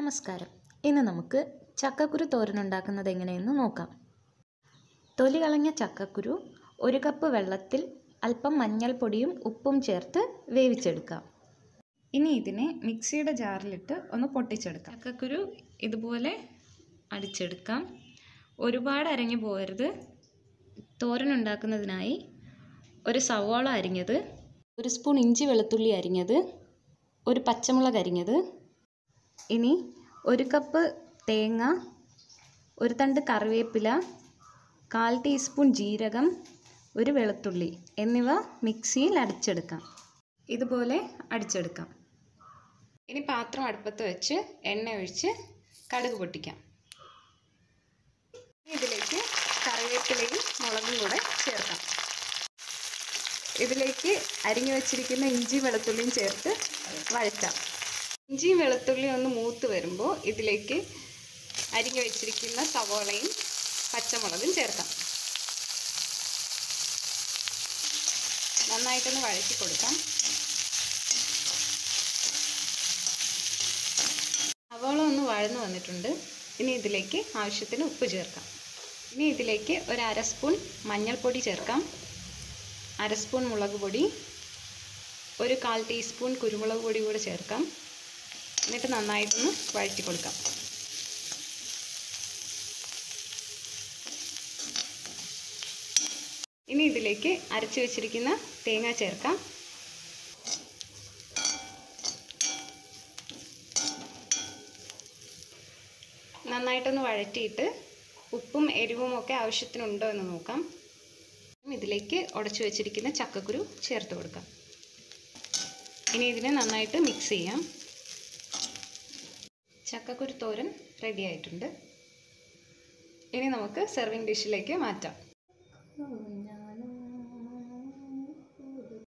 നമസ്കാരം ഇന്ന് നമുക്ക് ചക്കക്കുരു തോരൻ ഉണ്ടാക്കുന്നത് എങ്ങനെയെന്ന് നോക്കാം തൊലി കളഞ്ഞ ചക്കക്കുരു ഒരു കപ്പ് വെള്ളത്തിൽ അല്പം മഞ്ഞൾപ്പൊടിയും ഉപ്പും ചേർത്ത് വേവിച്ചെടുക്കാം ഇനി ഇതിനെ മിക്സിയുടെ ജാറിലിട്ട് ഒന്ന് പൊട്ടിച്ചെടുക്കാം ചക്കക്കുരു ഇതുപോലെ അടിച്ചെടുക്കാം ഒരുപാട് അരഞ്ഞു പോകരുത് തോരൻ ഉണ്ടാക്കുന്നതിനായി ഒരു സവാള അരിഞ്ഞത് ഒരു സ്പൂൺ ഇഞ്ചി വെളുത്തുള്ളി അരിഞ്ഞത് ഒരു പച്ചമുളക് അരിഞ്ഞത് ഇനി ഒരു കപ്പ് തേങ്ങ ഒരു തണ്ട് കറിവേപ്പില കാൽ ടീസ്പൂൺ ജീരകം ഒരു വെളുത്തുള്ളി എന്നിവ മിക്സിയിൽ അടിച്ചെടുക്കാം ഇതുപോലെ അടിച്ചെടുക്കാം ഇനി പാത്രം അടുപ്പത്ത് വെച്ച് എണ്ണ ഒഴിച്ച് കടുക് പൊട്ടിക്കാം ഇതിലേക്ക് കറിവേപ്പിലയും മുളകും കൂടെ ചേർക്കാം ഇതിലേക്ക് അരിഞ്ഞു വെച്ചിരിക്കുന്ന ഇഞ്ചി വെളുത്തുള്ളിയും ചേർത്ത് വഴറ്റാം ഇഞ്ചിയും വെളുത്തുള്ളിയും ഒന്ന് മൂത്ത് വരുമ്പോൾ ഇതിലേക്ക് അരിഞ്ഞു വെച്ചിരിക്കുന്ന സവോളയും പച്ചമുളകും ചേർക്കാം നന്നായിട്ടൊന്ന് വഴറ്റി കൊടുക്കാം സവോള ഒന്ന് വഴന്നു വന്നിട്ടുണ്ട് ഇനി ഇതിലേക്ക് ആവശ്യത്തിന് ഉപ്പ് ചേർക്കാം ഇനി ഇതിലേക്ക് ഒരു അര സ്പൂൺ മഞ്ഞൾപ്പൊടി ചേർക്കാം അര സ്പൂൺ മുളക് പൊടി ഒരു കാൽ ടീസ്പൂൺ കുരുമുളക് പൊടി കൂടെ ചേർക്കാം എന്നിട്ട് നന്നായിട്ടൊന്ന് വഴറ്റി കൊടുക്കാം ഇനി ഇതിലേക്ക് അരച്ചു വെച്ചിരിക്കുന്ന തേങ്ങ ചേർക്കാം നന്നായിട്ടൊന്ന് വഴറ്റിയിട്ട് ഉപ്പും എരിവും ഒക്കെ ആവശ്യത്തിനുണ്ടോ എന്ന് നോക്കാം ഇതിലേക്ക് ഉടച്ചു വെച്ചിരിക്കുന്ന ചക്കക്കുരു ചേർത്ത് കൊടുക്കാം ഇനി ഇതിനെ നന്നായിട്ട് മിക്സ് ചെയ്യാം ചക്കക്കുരു തോരൻ റെഡി ആയിട്ടുണ്ട് ഇനി നമുക്ക് സെർവിങ് ഡിഷിലേക്ക് മാറ്റാം